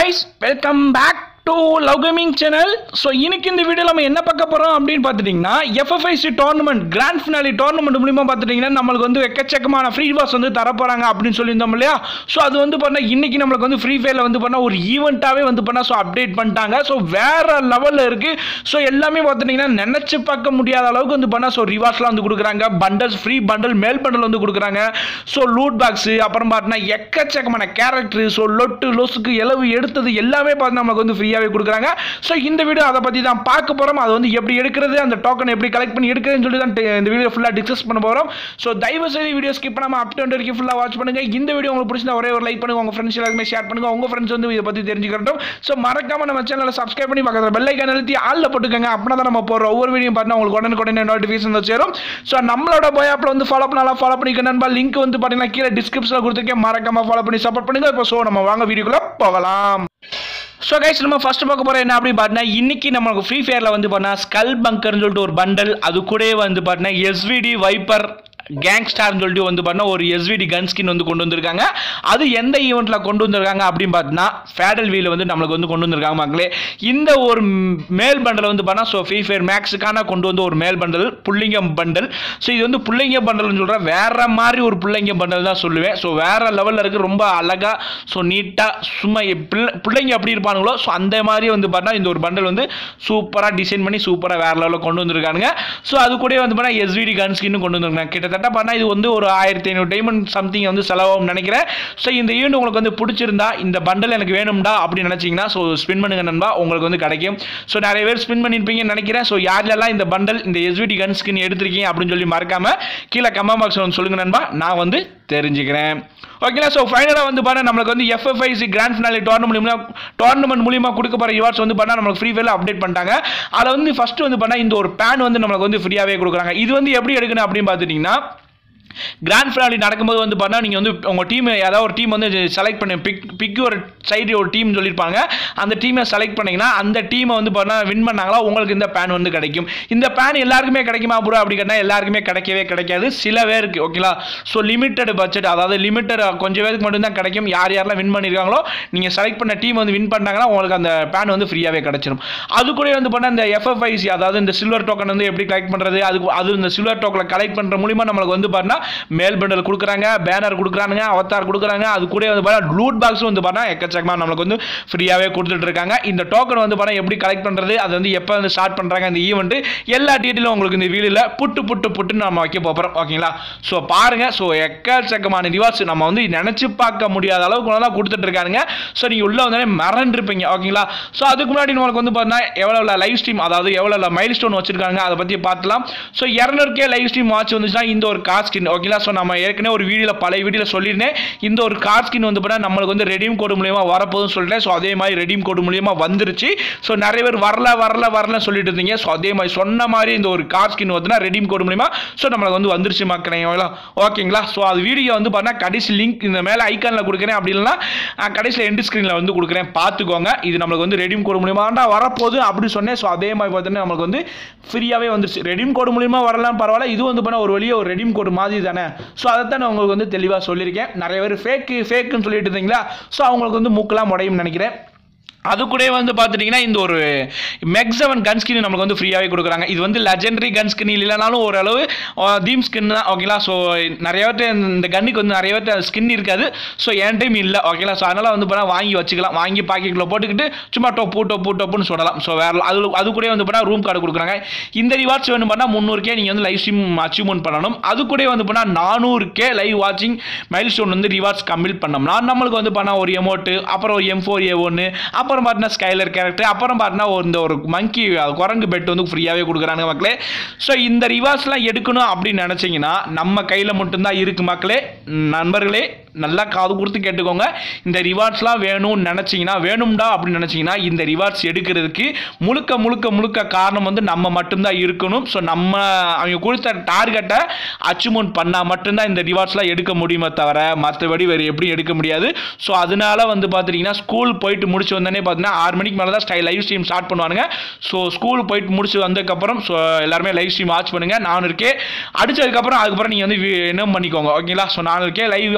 guys welcome back to love gaming channel so இன்னைக்கு இந்த video நம்ம என்ன பார்க்க போகிறோம் அப்படின்னு பார்த்துட்டிங்கன்னா FFIC tournament grand finale tournament மூலிமா பார்த்துட்டிங்கன்னா நம்மளுக்கு வந்து எக்கச்சக்கமான ஃப்ரீ பாஸ் வந்து தரப்போகிறாங்க அப்படின்னு சொல்லியிருந்தோம் இல்லையா ஸோ அது வந்து பண்ணால் இன்னைக்கு நம்மளுக்கு வந்து ஃப்ரீ ஃபயரில் வந்து பண்ணால் ஒரு ஈவெண்ட்டாகவே வந்து பண்ணால் ஸோ அப்டேட் பண்ணிட்டாங்க ஸோ வேற லெவலில் இருக்குது ஸோ எல்லாமே பார்த்துட்டிங்கன்னா நினச்சி பார்க்க முடியாத அளவுக்கு வந்து பண்ணால் ஸோ ரிவார்ஸ்லாம் வந்து கொடுக்குறாங்க பண்டல்ஸ் ஃப்ரீ பண்டல் மேல் பண்டல் வந்து கொடுக்குறாங்க ஸோ லூட் பாக்ஸு அப்புறம் பார்த்தீங்கன்னா எக்கச்சக்கமான கேரக்டர் ஸோ லொட்டு லொசுக்கு இலவு எடுத்தது எல்லாமே பார்த்து நமக்கு வந்து ஃப்ரீயாகவே கொடுக்குறாங்க ஸோ இந்த வீடியோ அதை பற்றி தான் பார்க்க போகிறோம் அது வந்து எப்படி எடுக்கிறது அந்த டோக்கன் எப்படி கலெக்ட் பண்ணி எடுக்கிறதுன்னு சொல்லி தான் te- இந்த வீடியோ ஃபுல்லாக டிஸ்கஸ் பண்ண போகிறோம் ஸோ தயவு செய்து வீடியோ ஸ்கிப் பண்ணாமல் அப் டு வரைக்கும் ஃபுல்லாக வாட்ச் பண்ணுங்க இந்த வீடியோ உங்களுக்கு பிடிச்சிருந்தா ஒரே ஒரு லைக் பண்ணுங்க உங்கள் ஃப்ரெண்ட்ஸ் எல்லாருமே ஷேர் பண்ணுங்க உங்கள் ஃப்ரெண்ட்ஸ் வந்து இதை பற்றி தெரிஞ்சுக்கிறட்டும் ஸோ மறக்காம நம்ம சேனலை சப்ஸ்கிரைப் பண்ணி பக்கத்தில் பெல் ஐக்கான் அழுத்தி ஆளில் போட்டுக்கோங்க அப்படின்னா தான் நம்ம போகிற ஒவ்வொரு வீடியோ பார்த்தா உங்களுக்கு உடனே உடனே நோட்டிஃபிகேஷன் வந்து சேரும் ஸோ நம்மளோட போய் ஆப்பில் வந்து ஃபாலோ பண்ணலாம் ஃபாலோ பண்ணிக்க நண்பா லிங்க் வந்து பார்த்தீங்கன்னா கீழே டிஸ்கிரிப்ஷனில் கொடுத்துருக்கேன் மறக்காம ஃபாலோ பண்ணி சப்போர்ட் பண்ணுங்க இப்போ ஸோ நம்ம வாங்க வீடியோக்குள்ளே போகலாம் ஸோ கைஸ் நம்ம ஃபர்ஸ்ட் பார்க்க போகிற என்ன அப்படின்னு பார்த்தீங்கன்னா இன்னைக்கு நம்மளுக்கு ஃப்ரீ ஃபயரில் வந்து பார்த்தா ஸ்கல் பங்கர்னு சொல்லிட்டு ஒரு பண்டல் அது கூடவே வந்து பார்த்தீங்கன்னா எஸ்விடி வைப்பர் கேங்ஸ்டார்னு சொல்லிட்டு வந்து பார்த்தீங்கன்னா ஒரு எஸ்விடி கன் ஸ்கின் வந்து கொண்டு வந்திருக்காங்க அது எந்த ஈவெண்ட்டில் கொண்டு வந்திருக்காங்க அப்படின்னு பார்த்தீங்கன்னா ஃபேடல் வீல் வந்து நம்மளுக்கு வந்து கொண்டு வந்திருக்காங்க மக்களே இந்த ஒரு ம்- மேல் பண்டல் வந்து பார்த்தா ஸோ ஃப்ரீ ஃபயர் மேக்ஸுக்கான கொண்டு வந்து ஒரு மேல் பண்டல் புள்ளிங்கம் பண்டல் ஸோ இது வந்து புள்ளைங்க பண்டல்னு சொல்கிறேன் வேற மாதிரி ஒரு புள்ளைங்க பண்டல் தான் சொல்லுவேன் ஸோ வேற லெவலில் இருக்கு ரொம்ப அழகா ஸோ நீட்டாக சும்மா எப்~ பிள்ளை பிள்ளைங்க எப்படி இருப்பானுங்களோ ஸோ அந்த மாதிரி வந்து பார்த்தா இந்த ஒரு பண்டல் வந்து சூப்பராக டிசைன் பண்ணி சூப்பராக வேற லெவலில் கொண்டு வந்திருக்கானுங்க ஸோ அது கூட வந்து பார்த்தா எஸ்விடி கன் ஸ்கின்னு கொண்டு வந்திருக்காங்க கிட்டத்தட்ட பார்த்தா இது வந்து ஒரு ஆயிரத்தி ஐநூறு டைமண்ட் சம்திங் வந்து செலவாகும் நினைக்கிறேன் ஸோ இந்த ஈவெண்ட் உங்களுக்கு வந்து பிடிச்சிருந்தா இந்த பண்டல் எனக்கு வேணும்டா அப்படின்னு நினச்சிங்கன்னா ஸோ ஸ்பின் பண்ணுங்க நண்பா உங்களுக்கு வந்து கிடைக்கும் ஸோ நிறைய பேர் ஸ்பின் பண்ணியிருப்பீங்கன்னு நினைக்கிறேன் ஸோ யாரெல்லாம் இந்த பண்டல் இந்த எஸ்விடி கன் ஸ்கின் எடுத்திருக்கீங்க அப்படின்னு சொல்லி மறக்காம கீழே கமெண்ட் பாக்ஸில் வந்து சொல்லுங்க நண்பா நான் வந்து தெரிஞ்சுக்கிறேன் ஓகேங்களா ஸோ ஃபைனலாக வந்து பார்த்தா நம்மளுக்கு வந்து எஃப்எஃப்ஐசி கிராண்ட் ஃபினாலி டோர்னமெண்ட் மூலியமா டோர்னமெண்ட் மூலியமா கொடுக்க போகிற ரிவார்ட்ஸ் வந்து பண்ணால் நம்மளுக்கு ஃப்ரீ ஃபயரில் அப்டேட் பண்ணிட்டாங்க அதில் வந்து ஃபர்ஸ்ட் வந்து பண்ணால் இந்த ஒரு பேன் வந்து நம்மளுக்கு வந்து ஃப்ரீயாகவே கொடுக்குறாங்க இது வந்து எப்படி எடுக்கணும் அப்படின்னு பார்த்துட்டிங்கன்னா கிராண்ட் ஃபினாலி நடக்கும்போது வந்து பார்த்தா நீங்கள் வந்து உங்கள் டீம் ஏதாவது ஒரு டீம் வந்து செலக்ட் பண்ணி பிக் பிக் ஒரு சைடு ஒரு டீம் சொல்லியிருப்பாங்க அந்த டீமை செலக்ட் பண்ணீங்கன்னா அந்த டீமை வந்து பார்த்தா வின் பண்ணாங்களா உங்களுக்கு இந்த பேன் வந்து கிடைக்கும் இந்த பேன் எல்லாருக்குமே கிடைக்குமா ப்ரோ அப்படி கேட்டால் எல்லாருக்குமே கிடைக்கவே கிடைக்காது சில பேருக்கு ஓகேங்களா ஸோ லிமிட்டட் பட்ஜெட் அதாவது லிமிட்டட் கொஞ்சம் பேருக்கு மட்டும்தான் கிடைக்கும் யார் யாரெல்லாம் வின் பண்ணியிருக்காங்களோ நீங்கள் செலக்ட் பண்ண டீம் வந்து வின் பண்ணாங்கன்னா உங்களுக்கு அந்த பேன் வந்து ஃப்ரீயாகவே கிடைச்சிடும் அது கூட வந்து பண்ண இந்த எஃப்எஃப்ஐசி அதாவது இந்த சில்வர் டோக்கன் வந்து எப்படி கலெக்ட் பண்ணுறது அதுக்கு அது இந்த சில்வர் டோக்கனை கலெக்ட் பண்ணுற மூலிமா நம்மளுக்கு வந்து பார்த்தா மேல் பண்டல் கொடுக்குறாங்க பேனர் கொடுக்குறாங்க அவத்தார் கொடுக்குறாங்க அது கூட வந்து பார்த்தா லூட் பாக்ஸ் வந்து பார்த்தா எக்கச்சக்கமாக நம்மளுக்கு வந்து ஃப்ரீயாகவே கொடுத்துட்டு இருக்காங்க இந்த டோக்கன் வந்து பார்த்தா எப்படி கலெக்ட் பண்ணுறது அது வந்து எப்போ வந்து ஸ்டார்ட் பண்ணுறாங்க இந்த ஈவெண்ட் எல்லா டீட்டெயிலும் உங்களுக்கு இந்த வீடியோவில் புட்டு புட்டு புட்டுன்னு நம்ம வைக்க போகிறோம் ஓகேங்களா ஸோ பாருங்க ஸோ எக்கச்சக்கமான ரிவார்ட்ஸ் நம்ம வந்து நினச்சி பார்க்க முடியாத அளவுக்கு தான் கொடுத்துட்டு இருக்காங்க ஸோ நீங்கள் உள்ளே வந்தாலே மறந்துருப்பீங்க ஓகேங்களா ஸோ அதுக்கு முன்னாடி நம்மளுக்கு வந்து பார்த்தீங்கன்னா எவ்வளோ லைவ் ஸ்ட்ரீம் அதாவது எவ்வளோ மைல் ஸ்டோன் வச்சிருக்காங்க அதை பற்றி பார்த்துலாம் ஸோ இரநூறுக்கே லைவ் ஸ்ட்ரீம் வாட்ச் வந்துச்சுன்னா இந்த ஒரு கார் ஸ்கின் ஓகேங்களா ஸோ நம்ம ஏற்கனவே ஒரு வீடியோவில் பழைய வீடியோவில் சொல்லியிருந்தேன் இந்த ஒரு கார் ஸ்கின் வந்து பார்த்தா நம்மளுக்கு வந்து ரெடீம் கோடு மூலியமா வரப்போகுதுன்னு சொல்லிட்டேன் ஸோ அதே மாதிரி ரெடீம் கோடு மூலியமா வந்துருச்சு ஸோ நிறைய பேர் வரல வரல வரல சொல்லிட்டு இருந்தீங்க ஸோ அதே மாதிரி சொன்ன மாதிரி இந்த ஒரு கார் ஸ்கின் வந்துன்னா ரெடீம் கோடு மூலியமா ஸோ நம்மளுக்கு வந்து வந்துருச்சு மக்களே ஓகேங்களா ஸோ அது வீடியோ வந்து பார்த்தா கடைசி லிங்க் இந்த மேலே ஐக்கானில் கொடுக்குறேன் அப்படி இல்லைன்னா அஹ், கடைசியில் எண்டு ஸ்க்ரீனில் வந்து கொடுக்குறேன் பார்த்துக்கோங்க இது நம்மளுக்கு வந்து ரெடீம் கோடு மூலியமாண்டா வரப்போகுது அப்படி சொன்னேன் ஸோ அதே மாதிரி பார்த்தீங்கன்னா நம்மளுக்கு வந்து ஃப்ரீயாகவே வந்துருச்சு ரெடீம் கோடு மூலியமா வரலாம் பரவாயில்ல இது வந்து பண்ண ஒரு வழியே ஒரு ரெடீம் கோடு மாதிரி தானே ஸோ அதைத்தான் நான் உங்களுக்கு வந்து தெளிவாக சொல்லியிருக்கேன் நிறைய பேர் ஃபேக்கு ஃபேக்குன்னு சொல்லிட்டு இருந்தீங்களா ஸோ அவங்களுக்கு வந்து மூக்கெல்லாம் முடையும் நினைக்கிறேன் அது கூட வந்து பார்த்துட்டிங்கன்னா இந்த ஒரு மெக்ஸவன் கன் ஸ்கின் நமக்கு வந்து ஃப்ரீயாகவே கொடுக்குறாங்க இது வந்து லெஜெண்டரி கன் ஸ்கின் இல்லைனாலும் ஓரளவு தீம் ஸ்கின் தான் ஓகேங்களா ஸோ நிறைய பேர்ட்ட இந்த கன்னுக்கு வந்து நிறைய பேர்ட்ட ஸ்கின் இருக்காது ஸோ என் டைம் இல்லை ஓகேங்களா ஸோ அதனால் வந்து பார்த்தா வாங்கி வச்சுக்கலாம் வாங்கி பாக்கெட்டில் போட்டுக்கிட்டு சும்மா டொப்பு டொப்பு டொப்புன்னு சொல்லலாம் ஸோ வேறு அது அது கூட வந்து பார்த்தா ரூம் கார்டு கொடுக்குறாங்க இந்த ரிவார்ட்ஸ் வேணும் பண்ணால் முந்நூறுக்கே நீங்கள் வந்து லைவ் ஸ்ட்ரீம் அச்சீவ்மெண்ட் பண்ணணும் அது கூட வந்து பண்ணால் நானூறுக்கே லைவ் வாட்சிங் மைல் ஸ்டோன் வந்து ரிவார்ட்ஸ் கம்ப்ளீட் பண்ணோம்னா நம்மளுக்கு வந்து பண்ணால் ஒரு எமௌண்ட்டு அப்புறம் ஒரு எம் ஃபோர் ஏ ஒன்று அப்புறம் பார்த்தீங்கன்னா ஸ்கைலர் கேரக்டர் அப்புறம் பார்த்தீங்கன்னா ஒரு இந்த ஒரு மங்கி குரங்கு பெட் வந்து ஃப்ரீயாகவே கொடுக்குறாங்க மக்களே ஸோ இந்த ரிவார்ட்ஸ்லாம் எடுக்கணும் அப்படின்னு நினச்சிங்கன்னா நம்ம கையில் மட்டும்தான் இருக்கு மக்களே நண்பர்களே நல்லா காது கொடுத்து கேட்டுக்கோங்க இந்த ரிவார்ட்ஸ்லாம் வேணும்னு நினச்சிங்கன்னா வேணும்டா அப்படின்னு நினச்சிங்கன்னா இந்த ரிவார்ட்ஸ் எடுக்கிறதுக்கு முழுக்க முழுக்க முழுக்க காரணம் வந்து நம்ம மட்டும்தான் இருக்கணும் ஸோ நம்ம அவங்க கொடுத்த டார்கெட்டை அச்சீவ்மெண்ட் பண்ணால் மட்டும்தான் இந்த ரிவார்ட்ஸ்லாம் எடுக்க முடியுமே தவிர மற்றபடி வேறு எப்படி எடுக்க முடியாது ஸோ அதனால வந்து பார்த்துட்டிங்கன்னா ஸ்கூல் போயிட்டு முடிச்சு வந்தோடனே பார்த்தீங்கன்னா ஆறு மணிக்கு மேலே தான் ஸ்டை லைவ் ஸ்ட்ரீம் ஸ்டார்ட் பண்ணுவானுங்க ஸோ ஸ்கூல் போயிட்டு முடிச்சு வந்ததுக்கப்புறம் ஸோ எல்லாருமே லைவ் ஸ்ட்ரீம் வாட்ச் பண்ணுங்கள் நான் இருக்கேன் அடிச்சதுக்கப்புறம் அதுக்கப்புறம் நீங்கள் வந்து வி- என்ன பண்ணிக்கோங்க ஓகேங்களா ஸோ நான் இருக்கேன் லைவ் வாட்சிங்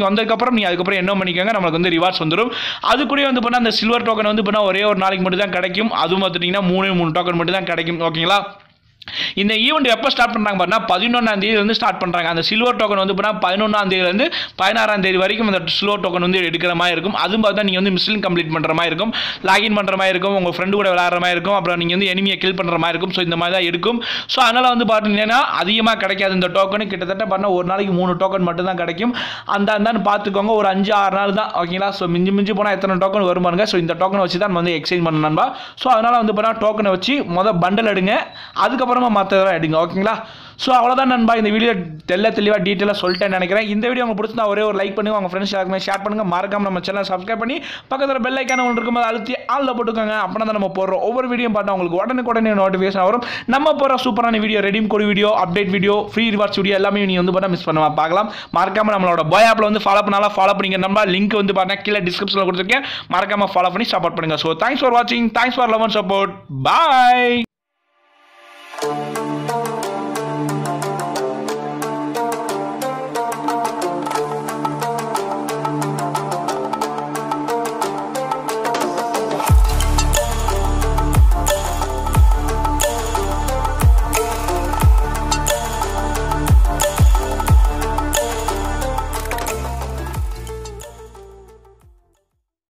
வந்ததுக்கப்புறம் நீ அதுக்கப்புறம் என்ன பண்ணிக்கோங்க நம்மளுக்கு வந்து ரிவார்ட்ஸ் வந்துடும் அது கூட வந்து பண்ணால் அந்த சில்வர் டோக்கன் வந்து பண்ணால் ஒரே ஒரு நாளைக்கு மட்டும் தான் கிடைக்கும் அதுவும் பார்த்துட்டிங்கன்னா மூணு மூணு டோக்கன் மட்டும் தான் கிடைக்கும் ஓகேங்களா இந்த ஈவெண்ட் எப்போ ஸ்டார்ட் பண்ணுறாங்க பார்த்தீங்கன்னா பதினொன்றாம் தேதி வந்து ஸ்டார்ட் பண்ணுறாங்க அந்த சில்வர் டோக்கன் வந்து பார்த்தா பதினொன்றாம் தேதியிலேருந்து பதினாறாம் தேதி வரைக்கும் அந்த சில்வர் டோக்கன் வந்து எடுக்கிற மாதிரி இருக்கும் அதுவும் பார்த்தா நீங்கள் வந்து மிஷின் கம்ப்ளீட் பண்ணுற மாதிரி இருக்கும் லாகின் பண்ணுற மாதிரி இருக்கும் உங்கள் ஃப்ரெண்டு கூட விளையாடுற மாதிரி இருக்கும் அப்புறம் நீங்கள் வந்து எனிமியை கில் பண்ணுற மாதிரி இருக்கும் ஸோ இந்த மாதிரி தான் இருக்கும் ஸோ அதனால் வந்து பார்த்தீங்கன்னா அதிகமாக கிடைக்காது இந்த டோக்கன் கிட்டத்தட்ட பண்ண ஒரு நாளைக்கு மூணு டோக்கன் மட்டும் தான் கிடைக்கும் அந்த அந்தான்னு பார்த்துக்கோங்க ஒரு அஞ்சு ஆறு நாள் தான் ஓகேங்களா ஸோ மிஞ்சி மிஞ்சி போனால் எத்தனை டோக்கன் வரும் பாருங்க ஸோ இந்த டோக்கனை வச்சு தான் நம்ம வந்து எக்ஸ்சேஞ்ச் பண்ண நண்பா ஸோ அதனால் வந்து பார்த்தா டோக்கனை வச்சு மொதல் பண்டல் எடுங்க அதுக்கப்புறமா மற்றதெல்லாம் எடுங்க ஓகேங்களா ஸோ அவ்வளோதான் நண்பா இந்த வீடியோ தெல்ல தெளிவாக டீட்டெயிலாக சொல்லிட்டேன்னு நினைக்கிறேன் இந்த வீடியோ உங்களுக்கு பிடிச்சிருந்தா ஒரே ஒரு லைக் பண்ணுங்க உங்கள் ஃப்ரெண்ட்ஸ் யாருக்குமே ஷேர் பண்ணுங்க மறக்காம நம்ம சேனல் சப்ஸ்கிரைப் பண்ணி பக்கத்தில் பெல் ஐக்கான ஒன்று இருக்கும்போது அழுத்தி ஆளில் போட்டுக்கோங்க அப்படின்னா தான் நம்ம போடுறோம் ஒவ்வொரு வீடியோ பார்த்தா உங்களுக்கு உடனே உடனே நோட்டிஃபிகேஷன் வரும் நம்ம போகிற சூப்பரான video redeem code video update video free rewards video எல்லாமே நீ வந்து பார்த்தா மிஸ் பண்ண பார்க்கலாம் மறக்காம நம்மளோட பாய் ஆப்பில் வந்து ஃபாலோ பண்ணாலும் ஃபாலோ பண்ணிங்க நம்ம லிங்க் வந்து பார்த்தா கீழே டிஸ்கிரிப்ஷனில் கொடுத்துருக்கேன் மறக்காம ஃபாலோ பண்ணி சப்போர்ட் பண்ணுங்க ஸோ தேங்க்ஸ் ஃபார் வாட்சிங் thanks for love and support bye